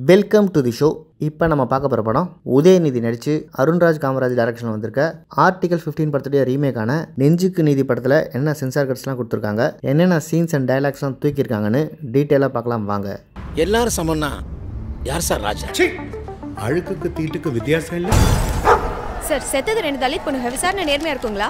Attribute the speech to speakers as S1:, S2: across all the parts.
S1: welcome to the show இப்போ நம்ம பார்க்க போகிற படம் உதயநிதி நடித்து அருண்ராஜ் காமராஜ் டைரக்ஷனில் வந்திருக்க ஆர்டிகல் ஃபிஃப்டீன் படத்துடைய ரீமேக்கான நெஞ்சுக்கு நீதி படத்தில் என்ன சென்சார் கட்ஸ்லாம் கொடுத்துருக்காங்க என்னென்ன சீன்ஸ் அண்ட் டைலாக்ஸ்லாம் தூக்கியிருக்காங்கன்னு டீட்டெயிலாக பார்க்கலாம் வாங்க
S2: எல்லாரும் சமம்னா யார் சார் ராஜா
S3: அழுக்குக்கு தீட்டுக்கு வித்தியாசம் இல்லை
S4: சார் செத்தது ரெண்டு தலித் பொண்ணுங்க விசாரணை நேர்மையா இருக்குங்களா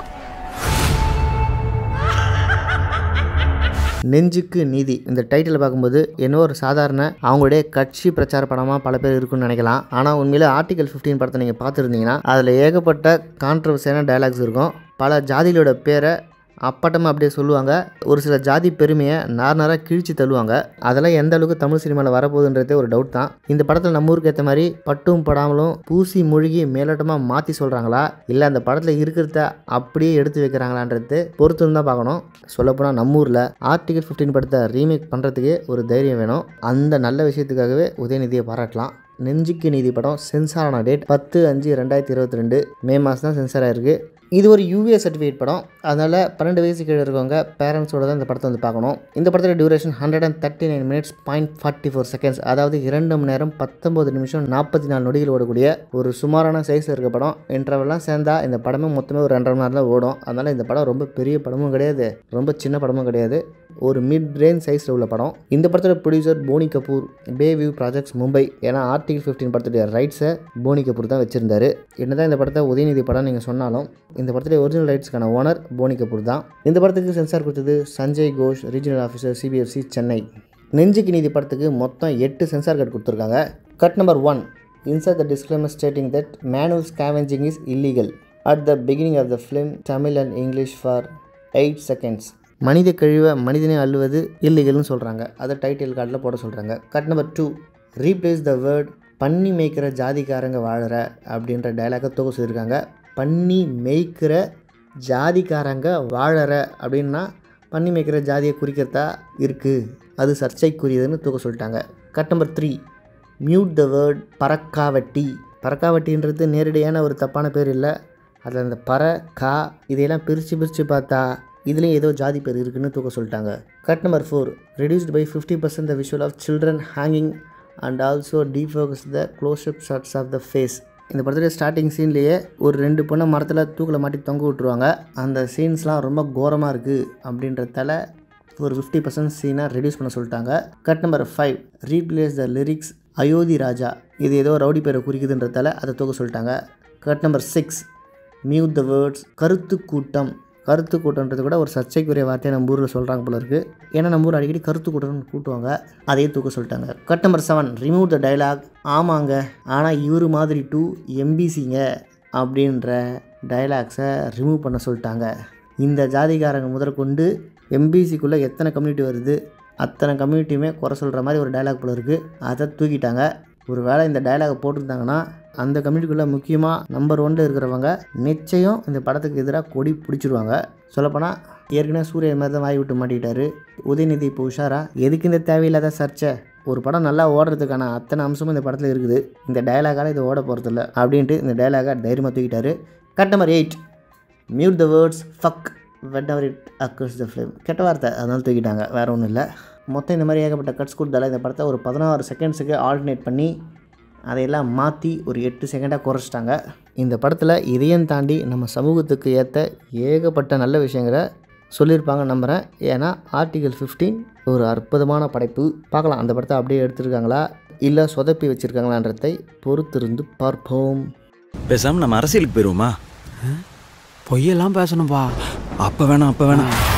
S1: நெஞ்சுக்கு நீதி இந்த டைட்டில் பார்க்கும்போது என்ன ஒரு சாதாரண அவங்களுடைய கட்சி பிரச்சார படமாக பல பேர் இருக்குன்னு நினைக்கலாம் ஆனால் உண்மையில ஆர்டிகல் ஃபிஃப்டீன் படத்தை நீங்கள் பார்த்துருந்தீங்கன்னா அதில் ஏகப்பட்ட கான்ட்ரவர்சியான டயலாக்ஸ் இருக்கும் பல ஜாதிகளோட பேரை அப்பட்டமாக அப்படியே சொல்லுவாங்க ஒரு சில ஜாதி பெருமையை நார் நாராக கிழிச்சு தள்ளுவாங்க அதெல்லாம் எந்த அளவுக்கு தமிழ் சினிமாவில் வரப்போகுதுன்றதே ஒரு டவுட் தான் இந்த படத்தில் நம்ம ஊருக்கு ஏற்ற மாதிரி பட்டும் படாமலும் பூசி மூழ்கி மேலோட்டமாக மாற்றி சொல்கிறாங்களா இல்லை அந்த படத்தில் இருக்கிறத அப்படியே எடுத்து வைக்கிறாங்களான்றது பொறுத்து தான் பார்க்கணும் சொல்லப்போனால் நம்ம ஊரில் ஆர்டிகல் ஃபிஃப்டீன் படத்தை ரீமேக் பண்ணுறதுக்கே ஒரு தைரியம் வேணும் அந்த நல்ல விஷயத்துக்காகவே உதயநிதியை பாராட்டலாம் நெஞ்சுக்கு நீதி படம் சென்சார் ஆன டேட் பத்து அஞ்சு ரெண்டாயிரத்தி இருபத்தி ரெண்டு மே மாதம் தான் சென்சார் ஆயிருக்கு இது ஒரு யூஏ சர்டிஃபிகேட் படம் அதனால் பன்னெண்டு வயசு கீழே இருக்கவங்க பேரண்ட்ஸோட தான் இந்த படத்தை வந்து பார்க்கணும் இந்த படத்தோட duration hundred and thirty nine minutes point forty four seconds அதாவது இரண்டு மணி நேரம் பத்தொம்பது நிமிஷம் நாற்பத்தி நாலு நொடிகள் ஓடக்கூடிய ஒரு சுமாரான சைஸில் இருக்க படம் இன்டர்வெல்லாம் சேர்ந்தா இந்த படமே மொத்தமே ஒரு ரெண்டரை மணி நேரம் தான் ஓடும் அதனால் இந்த படம் ரொம்ப பெரிய படமும் கிடையாது ரொம்ப சின்ன படமும் கிடையாது ஒரு மிட் ரேஞ்ச் சைஸில் உள்ள படம் இந்த படத்தோட producer Boney Kapoor Bay View Projects Mumbai ஏன்னா ஆர்டிகல் ஃபிஃப்டீன் படத்துடைய ரைட்ஸை போனி கபூர் தான் வச்சிருந்தாரு என்னதான் இந்த படத்தை உதயநிதி படம் நீங்கள் சொன்னாலும் இந்த படத்துடைய ஒரிஜினல் ரைட்ஸ்க்கான ஓனர் போனி கபூர் தான் இந்த படத்துக்கு சென்சார் கொடுத்தது Sanjay Ghosh regional officer CBFC Chennai Nenjukku Needhi படத்துக்கு மொத்தம் எட்டு சென்சார் கார்டு கொடுத்துருக்காங்க cut number one insert the disclaimer stating that manual scavenging is illegal at the beginning of the film Tamil and English for eight seconds மனித கழிவை மனிதனை அள்ளுவது இல்லீகல்னு சொல்கிறாங்க அதை டைட்டில் கார்டில் போட சொல்கிறாங்க cut number two replace the word பண்ணி மேய்க்கிற ஜாதிக்காரங்க வாழற அப்படின்ற டைலாக்கை தொகை சொல்லியிருக்காங்க பண்ணி மேய்க்கிற ஜாதிக்காரங்க வாழற அப்படின்னா பண்ணி மேய்க்கிற ஜாதியை குறிக்கிறதா இருக்குது அது சர்ச்சைக்குரியதுன்னு தூக்க சொல்லிட்டாங்க cut number three mute the word பறக்காவட்டி பறக்காவட்டின்றது நேரடியான ஒரு தப்பான பேர் இல்லை அதில் அந்த பற கா இதையெல்லாம் பிரித்து பிரித்து பார்த்தா இதுலேயும் ஏதோ ஜாதி பேர் இருக்குன்னு தூக்க சொல்லிட்டாங்க cut number four reduced by fifty percent the visual of children hanging and also defocus the close up shots of the face இந்த படத்துடைய ஸ்டார்டிங் சீன்லேயே ஒரு ரெண்டு பொண்ணை மரத்தில் தூக்கில் மாட்டி தொங்க விட்டுருவாங்க அந்த சீன்ஸ்லாம் ரொம்ப கோரமாக இருக்குது அப்படின்றதால ஒரு ஃபிஃப்டி பர்சன்ட் சீனை ரெடியூஸ் பண்ண சொல்லிட்டாங்க cut number five replace the lyrics Ayothi ராஜா இது ஏதோ ரவுடி பேரை குறிக்குதுன்றதால அதை தூக்க சொல்லிட்டாங்க cut number six mute the words கருத்து கூட்டம் கருத்து கூட்டம்ன்றது கூட ஒரு சர்ச்சைக்குரிய வார்த்தையை நம்ம ஊரில் சொல்கிறாங்க போல இருக்குது ஏன்னா நம்ம ஊர் அடிக்கடி கருத்து கூட்டம்னு கூட்டுவாங்க அதையே தூக்க சொல்லிட்டாங்க cut number seven remove the dialogue ஆமாங்க ஆனால் இவர் மாதிரி டூ எம்பிசிங்க அப்படின்ற டைலாக்ஸை ரிமூவ் பண்ண சொல்லிட்டாங்க இந்த ஜாதிகாரங்க முதற்கொண்டு எம்பிசிக்குள்ளே எத்தனை கம்யூனிட்டி வருது அத்தனை கம்யூனிட்டியுமே குறை சொல்கிற மாதிரி ஒரு டைலாக் போல இருக்குது அதை தூக்கிட்டாங்க ஒரு வேளை இந்த டைலாகை போட்டிருந்தாங்கன்னா அந்த கம்யூனிட்டிக்குள்ளே முக்கியமாக நம்பர் ஒன்ல இருக்கிறவங்க நிச்சயம் இந்த படத்துக்கு எதிராக கொடி பிடிச்சிருவாங்க சொல்லப்போனால் ஏற்கனவே சூரியன் மாதிரி தான் வாய் விட்டு மாட்டிக்கிட்டாரு உதயநிதி இப்போ உஷாரா எதுக்கு இந்த தேவையில்லாத சர்ச்சை ஒரு படம் நல்லா ஓடுறதுக்கான அத்தனை அம்சமும் இந்த படத்தில் இருக்குது இந்த டயலாகால் இது ஓட போகிறதில்ல அப்படின்ட்டு இந்த டயலாகை தைரியமாக தூக்கிட்டாரு cut number eight mute the words fuck wherever it occurs the film கெட்ட வார்த்தை அதனால தூக்கிட்டாங்க வேறு ஒன்றும் இல்லை மொத்தம் இந்த மாதிரி ஏகப்பட்ட கட்ஸ் கொடுத்தால இந்த படத்தை ஒரு பதினாறு செகண்ட்ஸுக்கு ஆல்டர்னேட் பண்ணி அதையெல்லாம் மாற்றி ஒரு எட்டு செகண்டாக குறைச்சிட்டாங்க இந்த படத்தில் இதையும் தாண்டி நம்ம சமூகத்துக்கு ஏற்ற ஏகப்பட்ட நல்ல விஷயங்களை சொல்லியிருப்பாங்க நம்புகிறேன் ஏன்னா ஆர்டிகல் ஃபிஃப்டீன் ஒரு அற்புதமான படைப்பு பார்க்கலாம் அந்த படத்தை அப்படியே எடுத்திருக்காங்களா இல்லை சொதப்பி வச்சுருக்காங்களான்றதை பொறுத்திருந்து பார்ப்போம்
S5: பேசாம நம்ம அரசியலுக்கு போயிருவோமா
S6: பொய்யெல்லாம் பேசணும்பா
S5: அப்ப வேணாம் அப்ப வேணாம்